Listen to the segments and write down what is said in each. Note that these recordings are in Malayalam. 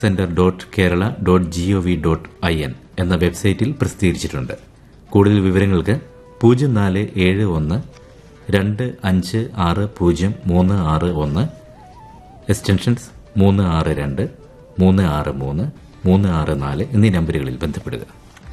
centre dot Kerala dot G O V dot I N എന്ന വെബ്സൈറ്റിൽ പ്രസിദ്ധീകരിച്ചിട്ടുണ്ട് കൂടുതൽ വിവരങ്ങൾക്ക് പൂജ്യം നാല് ഏഴ് ഒന്ന് രണ്ട് അഞ്ച് ആറ് പൂജ്യം മൂന്ന് ആറ് ഒന്ന് എക്സ്റ്റൻഷൻസ് മൂന്ന് ആറ് രണ്ട് മൂന്ന് ആറ് മൂന്ന് മൂന്ന് ആറ് നാല് എന്നീ നമ്പറുകളിൽ ബന്ധപ്പെടുക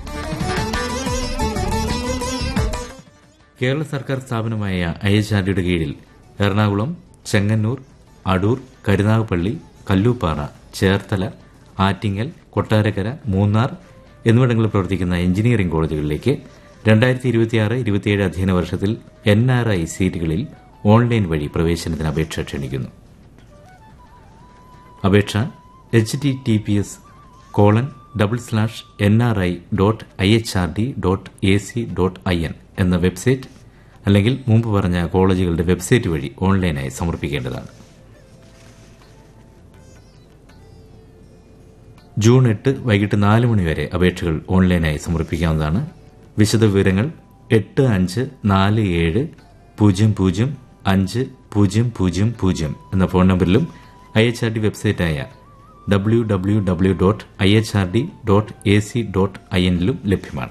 കേരള സർക്കാർ സ്ഥാപനമായ ഐ എച്ച് ആർ ഡിയുടെ കീഴിൽ എറണാകുളം ചെങ്ങന്നൂർ അടൂർ കരുനാഗപ്പള്ളി കല്ലൂപ്പാറ ചേർത്തല ആറ്റിങ്ങൽ കൊട്ടാരക്കര മൂന്നാർ എന്നിവിടങ്ങളിൽ പ്രവർത്തിക്കുന്ന എഞ്ചിനീയറിംഗ് കോളേജുകളിലേക്ക് രണ്ടായിരത്തി ഇരുപത്തിയാറ് ഇരുപത്തിയേഴ് അധ്യയന വർഷത്തിൽ എൻ ആർ ഐ സീറ്റുകളിൽ ഓൺലൈൻ വഴി പ്രവേശനത്തിന് അപേക്ഷ ക്ഷണിക്കുന്നു അപേക്ഷ H T T P S colon double slash N R I dot I H R D dot A C dot I N എന്ന വെബ്സൈറ്റ് അല്ലെങ്കിൽ മുമ്പ് പറഞ്ഞ കോളേജുകളുടെ വെബ്സൈറ്റ് വഴി ഓൺലൈനായി സമർപ്പിക്കേണ്ടതാണ് ജൂൺ എട്ട് വൈകിട്ട് നാല് മണി വരെ അപേക്ഷകൾ ഓൺലൈനായി സമർപ്പിക്കാവുന്നതാണ് വിശദവിവരങ്ങൾ എട്ട് അഞ്ച് നാല് ഏഴ് പൂജ്യം പൂജ്യം അഞ്ച് പൂജ്യം പൂജ്യം പൂജ്യം എന്ന ഫോൺ നമ്പറിലും ഐ എച്ച് ആർ ഡി വെബ്സൈറ്റായ W W W dot I H R D dot A C dot I എന്നിലും ലഭ്യമാണ്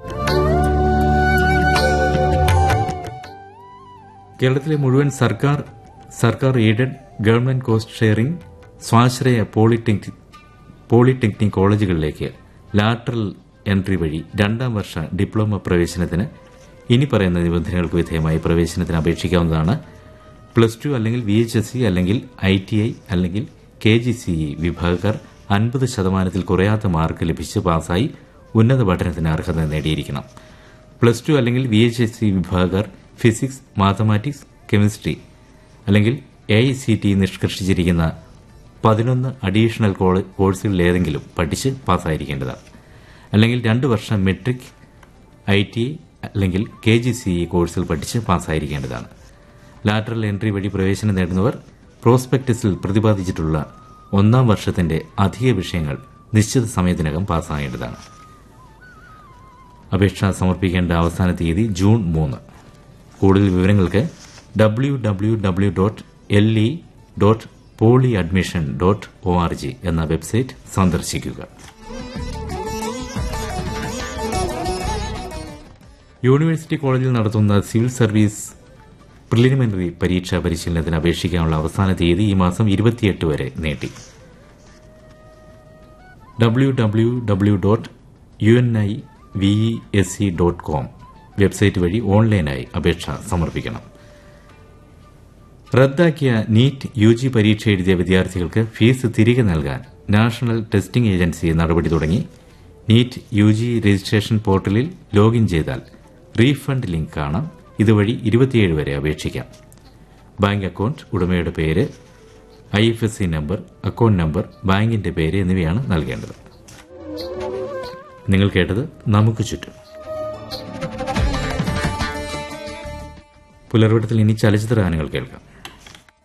കേരളത്തിലെ മുഴുവൻ സർക്കാർ സർക്കാർ എയ്ഡഡ് ഗവൺമെന്റ് കോസ്റ്റ് ഷെയറിംഗ് സ്വാശ്രയ പോളിടെക്നിക് പോളിടെക്നിക് കോളേജുകളിലേക്ക് ലാറ്ററൽ എൻട്രി വഴി രണ്ടാം വർഷ ഡിപ്ലോമ പ്രവേശനത്തിന് ഇനി പറയുന്ന നിബന്ധനകൾക്ക് വിധേയമായി പ്രവേശനത്തിന് അപേക്ഷിക്കാവുന്നതാണ് പ്ലസ് ടു അല്ലെങ്കിൽ വി എച്ച് എസ് സി അല്ലെങ്കിൽ ഐ ടി ഐ അല്ലെങ്കിൽ കെ ജി സി ഇ വിഭാഗക്കാർ അൻപത് ശതമാനത്തിൽ കുറയാത്ത മാർക്ക് ലഭിച്ച് പാസ്സായി ഉന്നത പഠനത്തിന് അർഹത നേടിയിരിക്കണം പ്ലസ് ടു അല്ലെങ്കിൽ വി എച്ച് എസ് സി വിഭാഗക്കാർ ഫിസിക്സ് മാത്തമാറ്റിക്സ് കെമിസ്ട്രി അല്ലെങ്കിൽ എ ഐ സി ടി നിഷ്കർഷിച്ചിരിക്കുന്ന പതിനൊന്ന് അഡീഷണൽ കോഴ്സുകളിലേതെങ്കിലും പഠിച്ച് പാസ്സായിരിക്കേണ്ടതാണ് അല്ലെങ്കിൽ രണ്ട് വർഷം മെട്രിക് ഐ ടി അല്ലെങ്കിൽ കെ ജി സി ഇ കോഴ്സിൽ പഠിച്ച് പാസ്സായിരിക്കേണ്ടതാണ് ലാറ്ററൽ എൻട്രി വഴി പ്രവേശനം നേടുന്നവർ പ്രോസ്പെക്ടസിൽ പ്രതിപാദിച്ചിട്ടുള്ള ഒന്നാം വർഷത്തിന്റെ അധിക വിഷയങ്ങൾ നിശ്ചിത സമയത്തിനകം പാസ്സാകേണ്ടതാണ് അപേക്ഷ സമർപ്പിക്കേണ്ട അവസാന തീയതി ജൂൺ മൂന്ന് കൂടുതൽ വിവരങ്ങൾക്ക് W W W dot L E dot poly admission dot O R G എന്ന വെബ്സൈറ്റ് സന്ദർശിക്കുക യൂണിവേഴ്സിറ്റി കോളേജിൽ നടത്തുന്ന സിവിൽ സർവീസ് പ്രിലിമിനറി പരീക്ഷാ പരിശീലനത്തിന് അപേക്ഷിക്കാനുള്ള അവസാന തീയതി ഈ മാസം ഇരുപത്തിയെട്ട് വരെ നീട്ടി W W W dot U N I V E S C dot com website വഴി ഓൺലൈനായി അപേക്ഷ സമർപ്പിക്കണം റദ്ദാക്കിയ നീറ്റ് യു ജി പരീക്ഷ എഴുതിയ വിദ്യാർത്ഥികൾക്ക് ഫീസ് തിരികെ നൽകാൻ നാഷണൽ ടെസ്റ്റിംഗ് ഏജൻസി നടപടി തുടങ്ങി നീറ്റ് യു ജി രജിസ്ട്രേഷൻ പോർട്ടലിൽ ലോഗിൻ ചെയ്താൽ റീഫണ്ട് ലിങ്ക് കാണാം ഇതുവഴി ഇരുപത്തിയേഴ് വരെ അപേക്ഷിക്കാം ബാങ്ക് അക്കൌണ്ട് ഉടമയുടെ പേര് I F S C number account number ബാങ്കിന്റെ പേര് എന്നിവയാണ് നൽകേണ്ടത് നിങ്ങൾ കേട്ടത് നമുക്ക് ചുറ്റും പുലർവട്ടത്തിൽ ഇനി ചലച്ചിത്ര ഗാനങ്ങൾ കേൾക്കാം